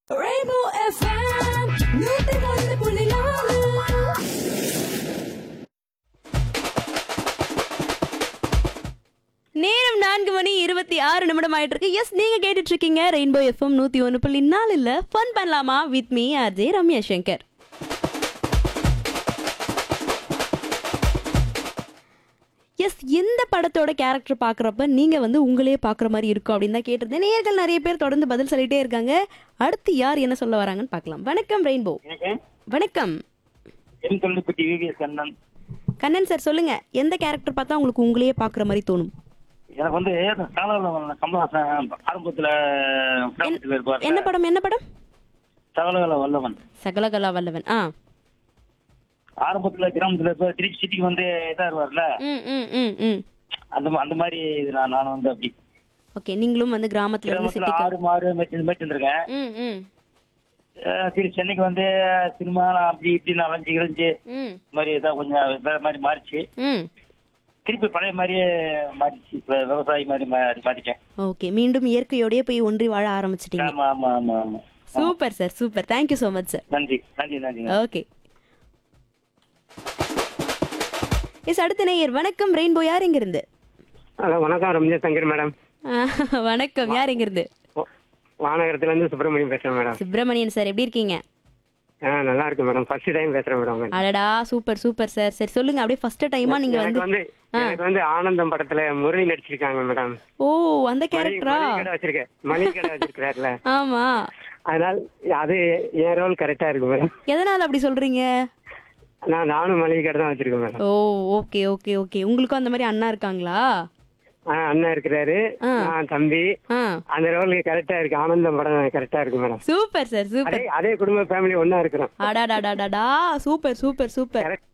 Rainbow FM, நூத்தி ஒன்று புள்ளி நாலு நேரம் நான்கு மணி இருபத்தி ஆறு நிமிடம் ஆயிட்டு இருக்கு எஸ் நீங்க கேட்டுட்டு இருக்கீங்க ரெயின்போ எஃப்எம் நூத்தி ஒன்று புள்ளி நாலு இல்ல ஃபன் பண்ணலாமா with me Ajay Ramya Shankar yes எந்த படத்தோட கேரக்டர் பார்க்குறப்ப நீங்கள் வந்து உங்களே பார்க்குற மாதிரி இருக்கும் அப்படின்னு தான் கேட்டிருந்தேன் நேர்கள் நிறைய பேர் தொடர்ந்து பதில் சொல்லிட்டே இருக்காங்க அடுத்து யார் என்ன சொல்ல வராங்கன்னு பார்க்கலாம் வணக்கம் ரெயின்போ எனக்கு வணக்கம் என் தொழில்பட்டி விவிஎஸ் கண்ணன் கண்ணன் சார் சொல்லுங்க எந்த கேரக்டர் பார்த்தா உங்களுக்கு உங்களையே பார்க்குற மாதிரி தோணும் எனக்கு வந்து சகலகல கமலஹாசன் ஆரம்பத்துல கிராமத்துல இருப்பார் என்ன படம் என்ன படம் சகலகல வல்லவன் சகலகலா வல்லவன் ஆ ஆரம்பத்துல கிராமத்துல இருப்பார் திருப்பி சிட்டிக்கு வந்து இதா இருவார்ல ம் ம் ம் ம் அந்த மா- அந்த மாதிரி இது நான் நான் வந்து அப்படி ஓகே நீங்களும் வந்து கிராமத்துல இருந்து கிராமத்துல சிட்டிக்கு ஆறு மாறு மேய்ச்சி மேய்ச்சி இருந்திருக்கேன் ம் ம் அஹ் சரி சென்னைக்கு வந்து சினிமா அப்படி இப்படி நான் அலைஞ்சு கிழிஞ்சு ம் இந்த மாதிரி இதாக கொஞ்சம் வேற மாதிரி மாறிச்சு ம் திருப்பி பழைய மாதிரியே மாறிச்சு இப்ப விவசாயி மாதிரி மாறி மாறிட்டேன் ஓகே மீண்டும் இயற்கையோடயே போய் ஒன்றி வாழ ஆரம்பிச்சிட்டீங்க ஆமா ஆமா ஆமா ஆமா super sir super thank you so much sir நன்றி நன்றி நன்றி ஓகே எஸ் அடுத்த நேயர் வணக்கம் ரெயின்போ யார் எங்கிருந்து ஹலோ வணக்கம் ரம்யா சங்கர் மேடம் ஆஹ், வணக்கம் யார் எங்கிருந்து வா- வானகரத்துல இருந்து சுப்பிரமணியம் பேசுறேன் மேடம் சுப்பிரமணியன் சார் எப்படி இருக்கீங்க ஆ நல்லா இருக்கு மேடம் ஃபர்ஸ்ட் டைம் பேசுறேன் மேடம் அடடா சூப்பர் சூப்பர் சார் சரி சொல்லுங்க அப்படியே ஃபர்ஸ்ட் டைமா நீங்க எனக்கு வந்து வந்து எனக்கு வந்து ஆனந்தம் படத்துல முரளி நடிச்சிருக்காங்க மேடம் ஓ அந்த மளிகை கேரக்டரா மளிகை கடை வச்சிருக்கேன் மளிகை கடை வச்சிருக்கிறாருல ஆமா அதனால அது என் ரோல் கரெக்டா இருக்கு மேடம் எதனால அப்படி சொல்றீங்க நான் நானும் மளிகை கடை தான் வச்சிருக்கேன் madam oh okay okay okay உங்களுக்கும் அந்த மாதிரி அண்ணா இருக்காங்களா ஆ அண்ணன் இருக்கிறாரு ஆ. நான் தம்பி ஆ அந்த ரோல் கரெக்டா இருக்கு ஆனந்தம் படம் கரெக்டா இருக்கு மேடம் சூப்பர் சார் சூப்பர் அதே அதே குடும்ப ஃபேமிலி ஒண்ணா இருக்கிறோம் அடாடாடாடாடா சூப்பர் சூப்பர் சூப்பர் Correct.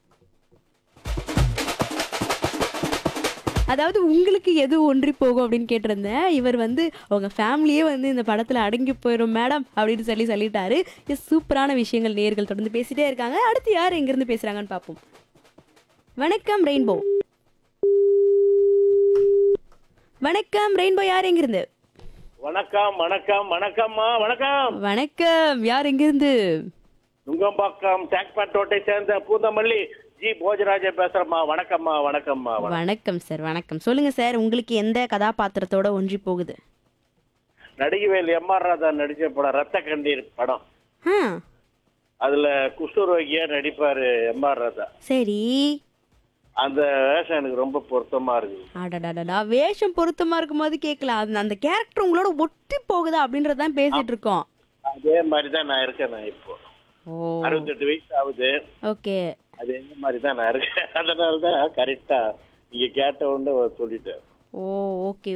அதாவது உங்களுக்கு எது ஒன்றி போகும் அப்படின்னு கேட்டிருந்தேன் இவர் வந்து அவங்க ஃபேமிலியே வந்து இந்த படத்துல அடங்கி போயிடும் மேடம் அப்படின்னு சொல்லி சொல்லிட்டாரு எஸ் சூப்பரான விஷயங்கள் நேர்கள் தொடர்ந்து பேசிட்டே இருக்காங்க அடுத்து யார் எங்கிருந்து பேசுறாங்கன்னு பார்ப்போம் வணக்கம் ரெயின்போ வணக்கம் ரெயின்போ யார் எங்கிருந்து வணக்கம் வணக்கம் வணக்கம்மா வணக்கம் வணக்கம் யார் எங்கிருந்து நுங்கம்பாக்கம் டேக்பேட்டோட்டை சேர்ந்த பூந்தமல்லி ஜி போஜராஜ பேசுறேம்மா வணக்கம்மா வணக்கம்மா வணக்கம். வணக்கம் சார் வணக்கம் சொல்லுங்க சார் உங்களுக்கு எந்த கதாபாத்திரத்தோட ஒன்றி போகுது நடிகவேல் எம் ஆர் ராதா நடிச்ச படம் ரத்த கண்ணீர் படம் ஆ அதுல குஷ்டரோகியா நடிப்பாரு எம் ஆர் ராதா சரி அந்த வேஷம் எனக்கு ரொம்ப பொருத்தமா இருக்கு அடடடடா வேஷம் பொருத்தமா இருக்கும்போது கேட்கல அந்த அந்த கேரக்டர் உங்களோட ஒட்டி போகுதா அப்படின்றதான் பேசிட்டு இருக்கோம் அதே மாதிரி தான் நான் இருக்கேன் நான் இப்போ ஓ அறுபத்தெட்டு வயசு ஆகுது ஓகே அதே மாதிரி தான் நான் இருக்கேன் அதனால தான் கரெக்டா நீங்க கேட்ட உடனே சொல்லிட்டேன் ஓ ஓகே